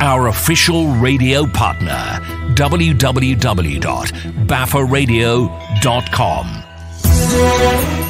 our official radio partner, www.baffaradio.com.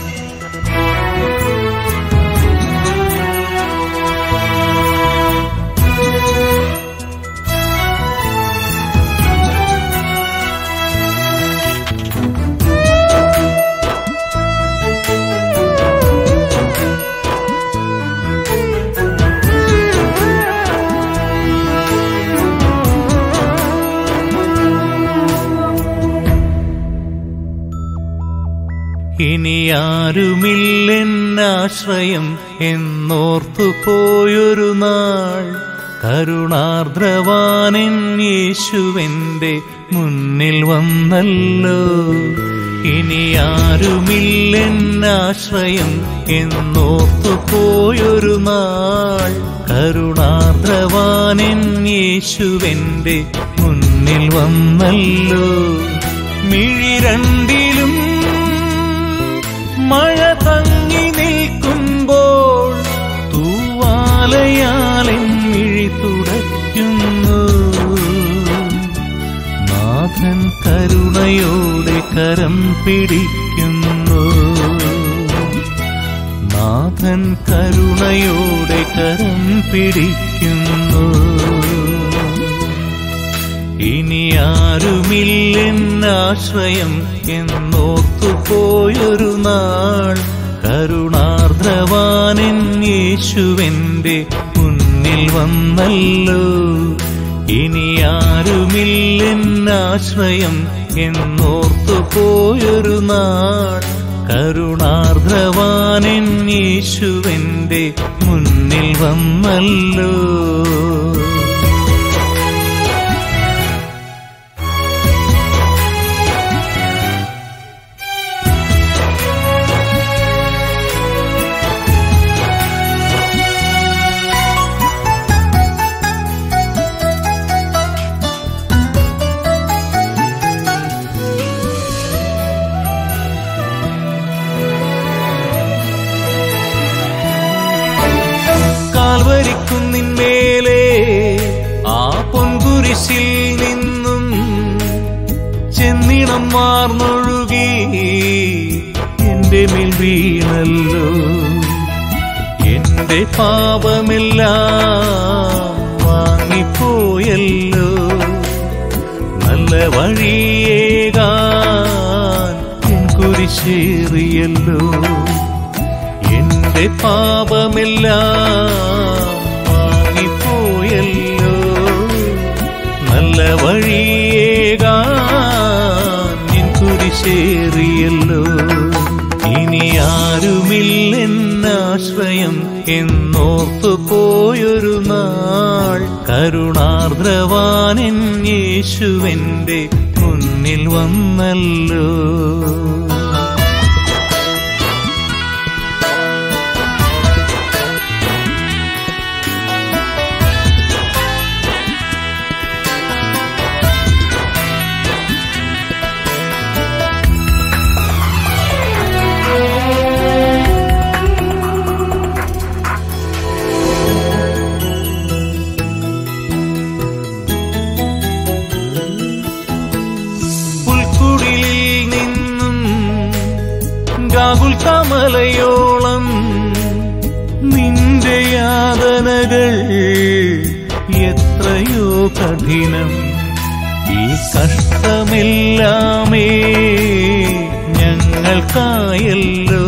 ഇനി ആരുമില്ലെന്നാശ്രയം എന്നോർത്തു പോയൊരു നാൾ കരുണാർദ്രവാനൻ യേശുവെന്റെ മുന്നിൽ വന്നല്ലോ ഇനി ആരുമില്ലെന്നാശ്രയം എന്നോർത്തു പോയൊരു നാൾ കരുണാർദ്രവാനൻ യേശുവെന്റെ മുന്നിൽ വന്നല്ലോ മിഴി രണ്ടിലും മഴ തങ്ങി നിൽക്കുമ്പോൾ തൂവാലയാലെൻ മിഴി തുടയ്ക്കുന്നു നാഥൻ കരുണയോടെ കരം പിടിക്കുന്നു നാഥൻ കരുണയോടെ കരം പിടിക്കുന്നു ഇനി ആരുമില്ലെന്നാശ്രയം എന്നോർത്തു പോയൊരു നാൾ കരുണാർദ്രവാനൻ യേശുവെന്റെ മുന്നിൽ വന്നല്ലോ ഇനി ആരുമില്ലെന്നാശ്രയം എന്നോർത്തു പോയൊരു നാൾ കരുണാർദ്രവാനൻ യേശുവെന്റെ മുന്നിൽ വന്നല്ലോ കാൽവരിക്കുന്നിന്മേലെ ആ പൊൻകുരിശിൽ നിന്നും ചെന്നിണം മാർന്നൊഴുകി എന്റെ മേൽ വീണല്ലോ എന്റെ പാപമെല്ലാം വാങ്ങിപ്പോയല്ലോ നല്ല വഴിയേകാൻ എൻ കുരിശേറിയല്ലോ എന്റെ പാപമെല്ലാം വാങ്ങിപ്പോയല്ലോ നല്ല വഴിയേകാൻ നിൻ കുരിശേറിയല്ലോ ഇനി ആരുമില്ലെന്നാശ്രയം എന്നോർത്തു പോയൊരു നാൾ കരുണാർദ്രവാനൻ യേശുവെന്റെ മുന്നിൽ വന്നല്ലോ പുൽക്കുടിലിൽ നിന്നും ഗാകുൽ കമലയോളം നിന്റെ യാതനകൾ എത്രയോ കഠിനം ഈ കഷ്ടമെല്ലാമേ ഞങ്ങൾക്കായല്ലോ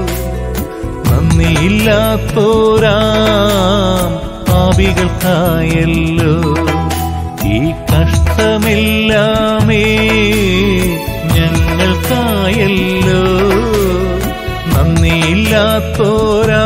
നന്ദിയില്ലാത്തോരാം പാപികൾക്കായല്ലോ ഈ കഷ്ടമെല്ലാമേ ഞങ്ങൾക്കായല്ലോ നന്ദിയില്ലാത്തോരാ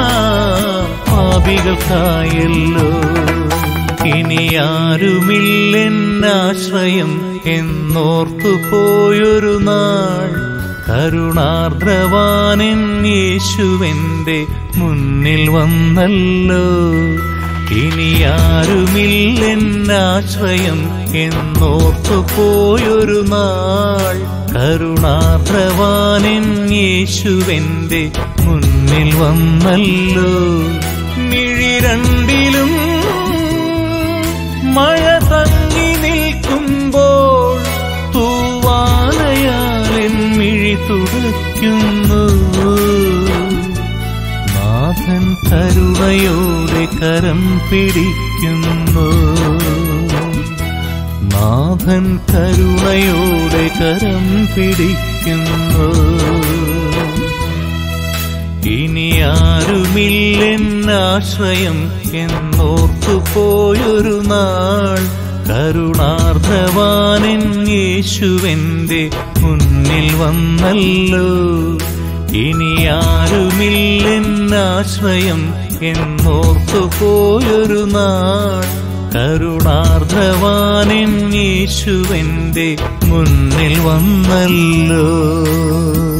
പാപികൾക്കായല്ലോ ഇനി ആരുമില്ലെന്നാശ്രയം എന്നോർത്തു പോയൊരു നാൾ കരുണാർദ്രവാനൻ യേശുവെന്റെ മുന്നിൽ വന്നല്ലോ ഇനി ആരുമില്ലെന്നാശ്രയം എന്നോർത്തു പോയൊരു നാൾ കരുണാപ്രവാനൻ യേശുവെന്റെ മുന്നിൽ വന്നല്ലോ മിഴി രണ്ടിലും മഴ തങ്ങി നിൽക്കുമ്പോൾ തൂവാലയാൽ മിഴി തുടയ്ക്കുന്നു നാഥൻ കരുണയോടെ കരം പിടിക്കുന്നു നാഥൻ കരുണയോടെ കരം പിടിക്കുന്നു ഇനി ആരുമില്ലെന്നാശ്രയം എന്നോർത്തു പോയൊരു നാൾ കരുണാർദ്ധവാനൻ യേശുവെന്റെ മുന്നിൽ വന്നല്ലോ ഇനി ആരുമില്ലെന്നാശ്രയം എന്നോർത്തു പോയൊരു നാൾ കരുണാർദ്ധവാനൻ യേശുവെന്റെ മുന്നിൽ വന്നല്ലോ